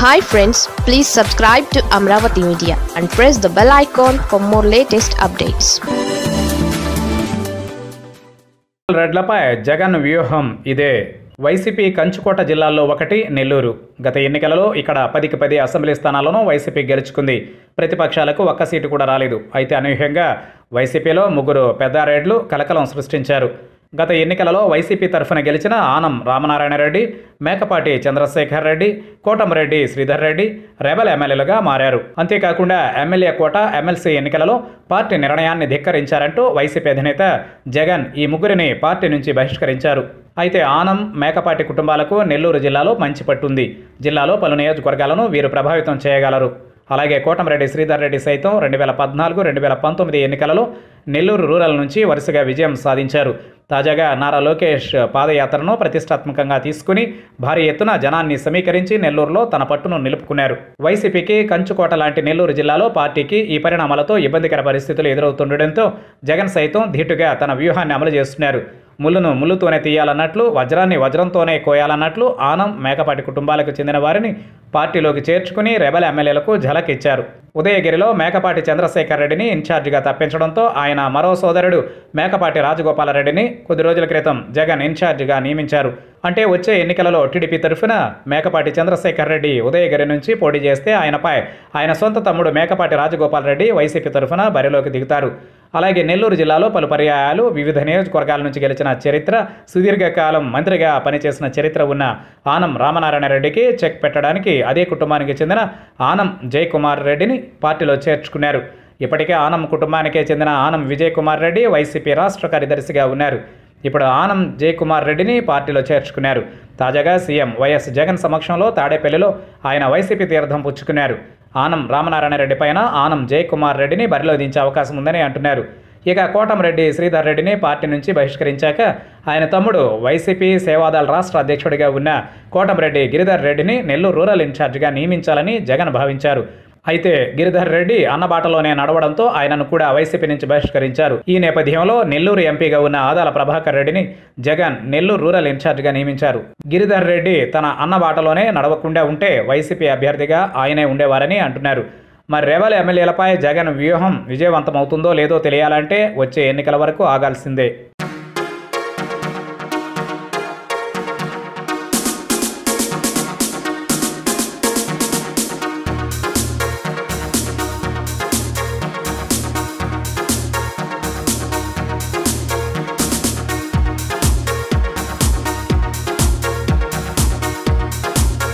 hi friends please subscribe to Amaravati media and press the bell icon for more latest updates రెడ్లపై జగన్ వ్యూహం ఇదే YCP కంచుకోట జిల్లాల్లో ఒకటి నెల్లూరు గత ఎన్నికలలో ఇక్కడ పదికి పది అసెంబ్లీ స్థానాలను వైసీపీ గెలుచుకుంది ప్రతిపక్షాలకు ఒక్క సీటు కూడా రాలేదు అయితే అనూహ్యంగా వైసీపీలో ముగ్గురు పెద్దారెడ్లు కలకలం సృష్టించారు గత ఎన్నికలలో వైసీపీ తరఫున గెలిచిన ఆనం రామనారాయణ రెడ్డి మేకపాటి చంద్రశేఖర్ రెడ్డి కోటంరెడ్డి శ్రీధర్ రెడ్డి రెబల్ ఎమ్మెల్యేలుగా మారారు అంతేకాకుండా ఎమ్మెల్యే కోట ఎమ్మెల్సీ ఎన్నికలలో పార్టీ నిర్ణయాన్ని ధిక్కరించారంటూ వైసీపీ అధినేత జగన్ ఈ ముగ్గురిని పార్టీ నుంచి బహిష్కరించారు అయితే ఆనం మేకపాటి కుటుంబాలకు నెల్లూరు జిల్లాలో మంచి పట్టుంది జిల్లాలో పలు నియోజకవర్గాలను వీరు ప్రభావితం చేయగలరు అలాగే కోటమిరెడ్డి శ్రీధర్ రెడ్డి సైతం రెండు వేల పద్నాలుగు రెండు వేల పంతొమ్మిది ఎన్నికలలో నెల్లూరు రూరల్ నుంచి వరుసగా విజయం సాధించారు తాజాగా నారా లోకేష్ పాదయాత్రను ప్రతిష్టాత్మకంగా తీసుకుని భారీ ఎత్తున జనాన్ని సమీకరించి నెల్లూరులో తన పట్టును నిలుపుకున్నారు వైసీపీకి కంచుకోట లాంటి నెల్లూరు జిల్లాలో పార్టీకి ఈ పరిణామాలతో ఇబ్బందికర పరిస్థితులు ఎదురవుతుండటంతో జగన్ సైతం ధీటుగా తన వ్యూహాన్ని అమలు చేస్తున్నారు ముళ్ళును ముళ్ళుతోనే తీయాలన్నట్లు వజ్రాన్ని వజ్రంతోనే కోయాలన్నట్లు ఆనం మేకపాటి కుటుంబాలకు చెందిన వారిని పార్టీలోకి చేర్చుకుని రెబల్ ఎమ్మెల్యేలకు ఝలక్ ఇచ్చారు ఉదయగిరిలో మేకపాటి చంద్రశేఖర్ రెడ్డిని ఇన్ఛార్జిగా తప్పించడంతో ఆయన మరో సోదరుడు మేకపాటి రాజగోపాలరెడ్డిని కొద్ది రోజుల క్రితం జగన్ ఇన్ఛార్జిగా నియమించారు అంటే వచ్చే ఎన్నికలలో టీడీపీ తరఫున మేకపాటి చంద్రశేఖర్ రెడ్డి ఉదయగిరి నుంచి పోటీ చేస్తే ఆయనపై ఆయన సొంత తమ్ముడు మేకపాటి రాజగోపాల్ రెడ్డి వైసీపీ తరఫున బరిలోకి దిగుతారు అలాగే నెల్లూరు జిల్లాలో పలు పర్యాయాలు వివిధ నియోజకవర్గాల నుంచి గెలిచిన చరిత్ర సుదీర్ఘకాలం మంత్రిగా పనిచేసిన చరిత్ర ఉన్న ఆనం రామనారాయణ రెడ్డికి చెక్ పెట్టడానికి అదే కుటుంబానికి చెందిన ఆనం జయకుమార్ రెడ్డిని పార్టీలో చేర్చుకున్నారు ఇప్పటికే ఆనం కుటుంబానికే చెందిన ఆనం విజయ్ కుమార్ రెడ్డి వైసీపీ రాష్ట్ర కార్యదర్శిగా ఉన్నారు ఇప్పుడు ఆనం జయకుమార్ రెడ్డిని పార్టీలో చేర్చుకున్నారు తాజాగా సీఎం వైఎస్ జగన్ సమక్షంలో తాడేపల్లిలో ఆయన వైసీపీ తీర్థం పుచ్చుకున్నారు ఆనం రామనారాయణ రెడ్డి పైన ఆనం జయకుమార్ రెడ్డిని బరిలో దించే అవకాశం ఉందని అంటున్నారు ఇక కోటంరెడ్డి శ్రీధర్ రెడ్డిని పార్టీ నుంచి బహిష్కరించాక ఆయన తమ్ముడు వైసీపీ సేవాదళ రాష్ట్ర అధ్యక్షుడిగా ఉన్న కోటంరెడ్డి గిరిధర్ రెడ్డిని నెల్లూరు రూరల్ ఇన్ఛార్జిగా నియమించాలని జగన్ భావించారు అయితే గిరిధర్ రెడ్డి అన్నబాటలోనే నడవడంతో ఆయనను కూడా వైసీపీ నుంచి బహిష్కరించారు ఈ నేపథ్యంలో నెల్లూరు ఎంపీగా ఉన్న ఆదాల ప్రభాకర్ రెడ్డిని జగన్ నెల్లూరు రూరల్ ఇన్ఛార్జిగా నియమించారు గిరిధర్ రెడ్డి తన అన్నబాటలోనే నడవకుండా ఉంటే వైసీపీ అభ్యర్థిగా ఆయనే ఉండేవారని అంటున్నారు మరి రెవల్ ఎమ్మెల్యేలపై జగన్ వ్యూహం విజయవంతమవుతుందో లేదో తెలియాలంటే వచ్చే ఎన్నికల వరకు ఆగాల్సిందే